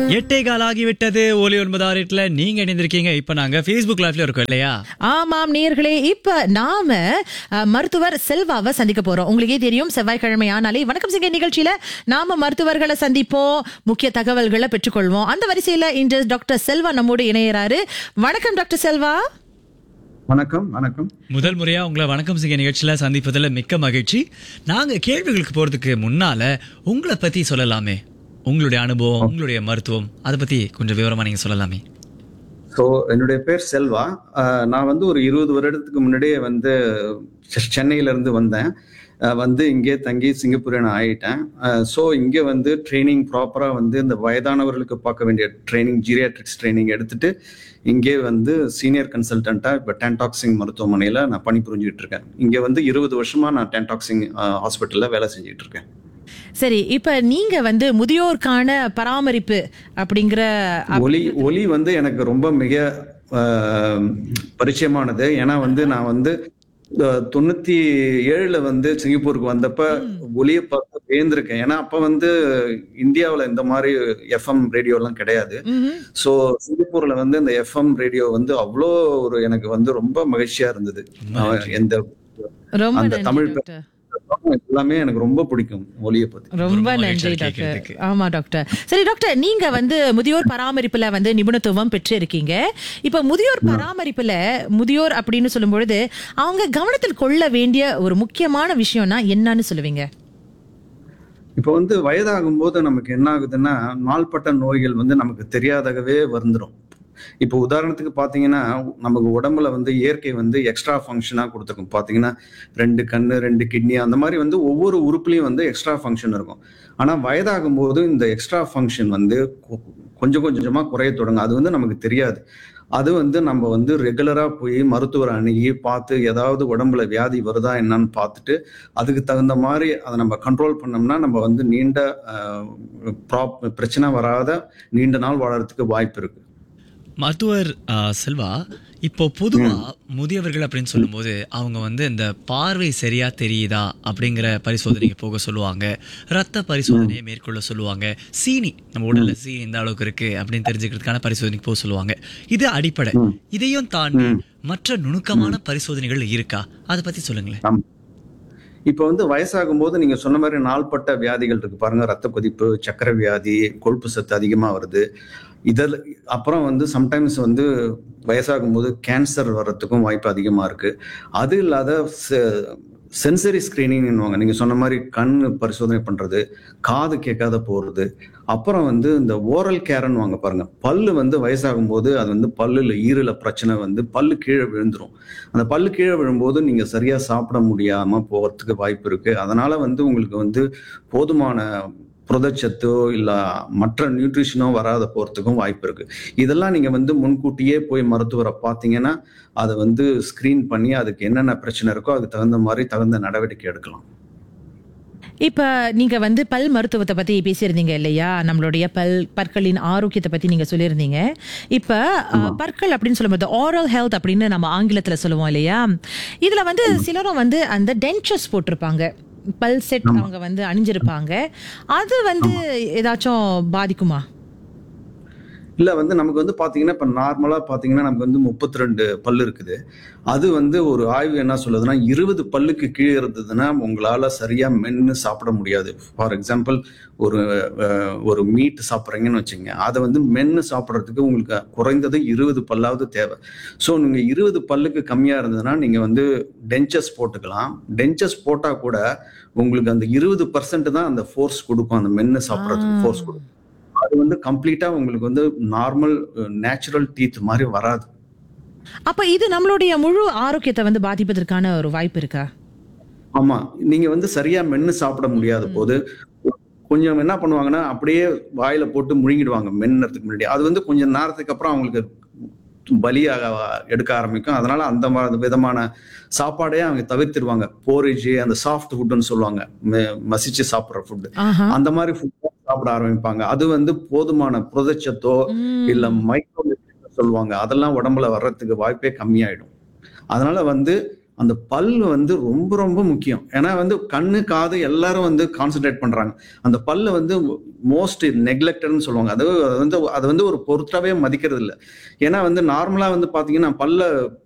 எட்டே கால் ஆகிவிட்டது ஒலி ஒன்பது ஆறு எட்டுல நீங்க இணைந்திருக்கீங்க இப்ப நாங்க Facebook லைவ்ல இருக்கோம் இல்லையா ஆமாம் நேர்களே இப்ப நாம அஹ், மருத்துவர் செல்வாவை சந்திக்க போறோம் உங்களுக்கே தெரியும் செவ்வாய்க்கிழமை ஆனாலே வணக்கம் சிங்க நிகழ்ச்சியில நாம மருத்துவர்களை சந்திப்போம் முக்கிய தகவல்களை பெற்றுக்கொள்வோம் அந்த வரிசையில இன்று டாக்டர் செல்வா நம்மோடு இணையறாரு வணக்கம் டாக்டர் செல்வா வணக்கம் வணக்கம் முதல் முறையா உங்களை வணக்கம் சிங்க நிகழ்ச்சியில சந்திப்பதுல மிக்க மகிழ்ச்சி நாங்க கேள்விகளுக்கு போறதுக்கு முன்னால உங்களை பத்தி சொல்லலாமே உங்களுடைய அனுபவம் உங்களுடைய மருத்துவம் அதை பத்தி கொஞ்சம் விவரமா நீங்க சொல்லலாமே ஸோ என்னுடைய பேர் செல்வா அஹ், நான் வந்து ஒரு இருபது வருடத்துக்கு முன்னாடியே வந்து செ- சென்னையில இருந்து வந்தேன் அஹ், வந்து இங்கே தங்கி சிங்கப்பூரியன் ஆயிட்டேன் ஸோ இங்கே வந்து ட்ரைனிங் ப்ராப்பராக வந்து இந்த வயதானவர்களுக்கு பார்க்க வேண்டிய ட்ரைனிங் ஜீரியாட்ரிக்ஸ் ட்ரைனிங் எடுத்துட்டு இங்கே வந்து சீனியர் கன்சல்டண்ட்டாக இப்போ டென்டாக்சிங் மருத்துவமனையில் நான் பணிபுரிஞ்சுட்டு இருக்கேன் இங்கே வந்து இருபது வருஷமா நான் டென்டாக்சிங் ஹாஸ்பிட்டலில் வேலை செஞ்சுட்டு இருக்கேன் சரி இப்ப நீங்க வந்து முதியோர்க்கான பராமரிப்பு அப்படிங்கிற ஒலி ஒலி வந்து எனக்கு ரொம்ப மிக ஆஹ், பரிச்சயமானது ஏன்னா வந்து நான் வந்து அஹ், தொண்ணூத்தி ஏழுல வந்து சிங்கப்பூருக்கு வந்தப்ப ஒலியை பார்த்து வேந்திருக்கேன் ஏன்னா அப்ப வந்து இந்தியாவுல இந்த மாதிரி எஃப்எம் ரேடியோ எல்லாம் கிடையாது ம்ஹும். சோ சிங்கப்பூர்ல வந்து இந்த எஃப்எம் ரேடியோ வந்து அவ்வளோ ஒரு எனக்கு வந்து ரொம்ப மகிழ்ச்சியா இருந்தது அஹ், எந்த ரொம்ப அந்த நன்றி தமிழ் டாக்டர் எல்லாமே எனக்கு ரொம்ப பிடிக்கும் ஒலியை பத்தி ரொம்ப ரொம்ப நன்றி மகிழ்ச்சியா டாக்டர் கேட்கறதுக்கு. ஆமா டாக்டர் சரி டாக்டர் நீங்க வந்து முதியோர் பராமரிப்புல வந்து நிபுணத்துவம் பெற்று இருக்கீங்க இப்ப முதியோர் பராமரிப்புல முதியோர் அப்படின்னு சொல்லும் பொழுது அவங்க கவனத்தில் கொள்ள வேண்டிய ஒரு முக்கியமான விஷயம்னா என்னன்னு சொல்லுவீங்க இப்போ வந்து வயதாகும் போது நமக்கு என்ன ஆகுதுன்னா நாள்பட்ட நோய்கள் வந்து நமக்கு தெரியாதகவே வந்துடும் இப்போ உதாரணத்துக்கு பார்த்தீங்கன்னா நமக்கு உடம்புல வந்து இயற்கை வந்து எக்ஸ்ட்ரா ஃபங்க்ஷனாக கொடுத்துருக்கும் பார்த்தீங்கன்னா ரெண்டு கண்ணு ரெண்டு கிட்னி அந்த மாதிரி வந்து ஒவ்வொரு உறுப்புலையும் வந்து எக்ஸ்ட்ரா ஃபங்க்ஷன் இருக்கும் ஆனால் வயதாகும் போது இந்த எக்ஸ்ட்ரா ஃபங்க்ஷன் வந்து கொ- கொஞ்சம் கொஞ்சமாக குறைய தொடங்கும் அது வந்து நமக்கு தெரியாது அது வந்து நம்ம வந்து ரெகுலராக போய் மருத்துவர் அணுகி பார்த்து ஏதாவது உடம்புல வியாதி வருதா என்னன்னு பார்த்துட்டு அதுக்கு தகுந்த மாதிரி அதை நம்ம கண்ட்ரோல் பண்ணோம்னா நம்ம வந்து நீண்ட அஹ், ப்ராப் பிரச்சனை வராத நீண்ட நாள் வாழறதுக்கு வாய்ப்பு இருக்கு மருத்துவர் ஆ, செல்வா இப்போ பொதுவா முதியவர்கள் அப்படின்னு சொல்லும்போது அவங்க வந்து இந்த பார்வை சரியா தெரியுதா அப்படிங்கிற பரிசோதனைக்கு போக சொல்லுவாங்க ரத்த பரிசோதனையை மேற்கொள்ள சொல்லுவாங்க சீனி நம்ம உடல்ல சீனி இந்த அளவுக்கு இருக்கு அப்படின்னு தெரிஞ்சுக்கிறதுக்கான பரிசோதனைக்கு போக சொல்லுவாங்க இது அடிப்படை இதையும் தாண்டி மற்ற நுணுக்கமான பரிசோதனைகள் இருக்கா அதை பத்தி சொல்லுங்களேன் இப்போ வந்து வயசாகும் போது நீங்க சொன்ன மாதிரி நாள்பட்ட வியாதிகள் இருக்கு பாருங்க ரத்த கொதிப்பு சக்கரை வியாதி கொழுப்பு சத்து அதிகமா வருது இதில் அப்புறம் வந்து சம்டைம்ஸ் வந்து வயசாகும் போது கேன்சர் வர்றதுக்கும் வாய்ப்பு அதிகமா இருக்கு அது இல்லாத சென்சரி ஸ்கிரீனிங்னுவாங்க நீங்க சொன்ன மாதிரி கண் பரிசோதனை பண்றது காது கேட்காத போறது அப்புறம் வந்து இந்த ஓரல் கேர்ன்னு வாங்க பாருங்க பல்லு வந்து வயசாகும் போது அது வந்து பல்லுல ஈரல பிரச்சனை வந்து பல்லு கீழே விழுந்துரும் அந்த பல்லு கீழே விழும்போது நீங்க சரியா சாப்பிட முடியாம போறதுக்கு வாய்ப்பு இருக்கு அதனால வந்து உங்களுக்கு வந்து போதுமான புரதச்சத்தோ இல்ல மற்ற நியூட்ரிஷனோ வராத போறதுக்கும் வாய்ப்பு இருக்கு இதெல்லாம் நீங்க வந்து முன்கூட்டியே போய் மருத்துவரை பார்த்தீங்கன்னா அதை வந்து ஸ்கிரீன் பண்ணி அதுக்கு என்னென்ன பிரச்சனை இருக்கோ அதுக்கு தகுந்த மாதிரி தகுந்த நடவடிக்கை எடுக்கலாம் இப்ப நீங்க வந்து பல் மருத்துவத்தை பத்தி பேசியிருந்தீங்க இல்லையா நம்மளுடைய பல் பற்களின் ஆரோக்கியத்தை பத்தி நீங்க சொல்லியிருந்தீங்க இப்ப அஹ், பற்கள் அப்படின்னு சொல்லும்போது oral ஹெல்த் அப்படின்னு நம்ம ஆங்கிலத்துல சொல்லுவோம் இல்லையா இதுல வந்து சிலரும் வந்து அந்த டென்ச்சர்ஸ் போட்டிருப்பாங்க பல் செட் அவங்க வந்து அணிஞ்சிருப்பாங்க அது வந்து ஏதாச்சும் பாதிக்குமா இல்ல வந்து நமக்கு வந்து பாத்தீங்கன்னா இப்ப நார்மலா பாத்தீங்கன்னா நமக்கு வந்து முப்பத்தி ரெண்டு பல்லு இருக்குது அது வந்து ஒரு ஆய்வு என்ன சொல்லுதுன்னா இருபது பல்லுக்கு கீழே இருந்ததுன்னா உங்களால சரியா மென்னு சாப்பிட முடியாது ஃபார் எக்ஸாம்பிள் ஒரு அஹ், ஒரு மீட் சாப்பிட்றீங்கன்னு வச்சுங்க அதை வந்து மென்னு சாப்பிட்றதுக்கு உங்களுக்கு குறைந்தது இருபது பல்லாவது தேவை ஸோ நீங்க இருபது பல்லுக்கு கம்மியா இருந்ததுன்னா நீங்க வந்து டென்ச்சஸ் போட்டுக்கலாம் டென்ச்சஸ் போட்டா கூட உங்களுக்கு அந்த இருபது பர்சன்ட் தான் அந்த ஃபோர்ஸ் கொடுக்கும் அந்த மென்னு சாப்பிட்றதுக்கு ஃபோர்ஸ் கொடுக்கும் அது வந்து கம்ப்ளீட்டா உங்களுக்கு வந்து நார்மல் நேச்சுரல் டீத் மாதிரி வராது அப்ப இது நம்மளுடைய முழு ஆரோக்கியத்தை வந்து பாதிப்பதற்கான ஒரு வாய்ப்பு இருக்கா ஆமா நீங்க வந்து சரியா மென்னு சாப்பிட முடியாத போது கொஞ்சம் என்ன பண்ணுவாங்கன்னா அப்படியே வாயில போட்டு முழுங்கிடுவாங்க மென்னறதுக்கு முன்னாடி அது வந்து கொஞ்சம் நேரத்துக்கு அப்புறம் அவங்களுக்கு பலியாக எடுக்க ஆரம்பிக்கும் அதனால அந்த மா- விதமான சாப்பாடே அவங்க தவிர்த்திடுவாங்க போரிஜ் அந்த சாஃப்ட் ஃபுட்னு சொல்லுவாங்க மெ- மசிச்சு சாப்பிடுற ஃபுட் ஆஹா அந்த மாதிரி ஃபுட் சாப்பிட ஆரம்பிப்பாங்க அது வந்து போதுமான புரதச்சத்தோ ம். இல்ல மைக்ரோ சொல்லுவாங்க அதெல்லாம் உடம்புல வர்றதுக்கு வாய்ப்பே கம்மியாயிடும் அதனால வந்து அந்த பல் வந்து ரொம்ப ரொம்ப முக்கியம் ஏன்னா வந்து கண்ணு காது எல்லாரும் வந்து கான்சென்ட்ரேட் பண்றாங்க அந்த பல்ல வந்து மோஸ்ட் நெக்லெக்டட்னு சொல்லுவாங்க அது அது வந்து அது வந்து ஒரு பொருட்டாவே மதிக்கிறது இல்லை ஏன்னா வந்து நார்மலா வந்து பாத்தீங்கன்னா பல்ல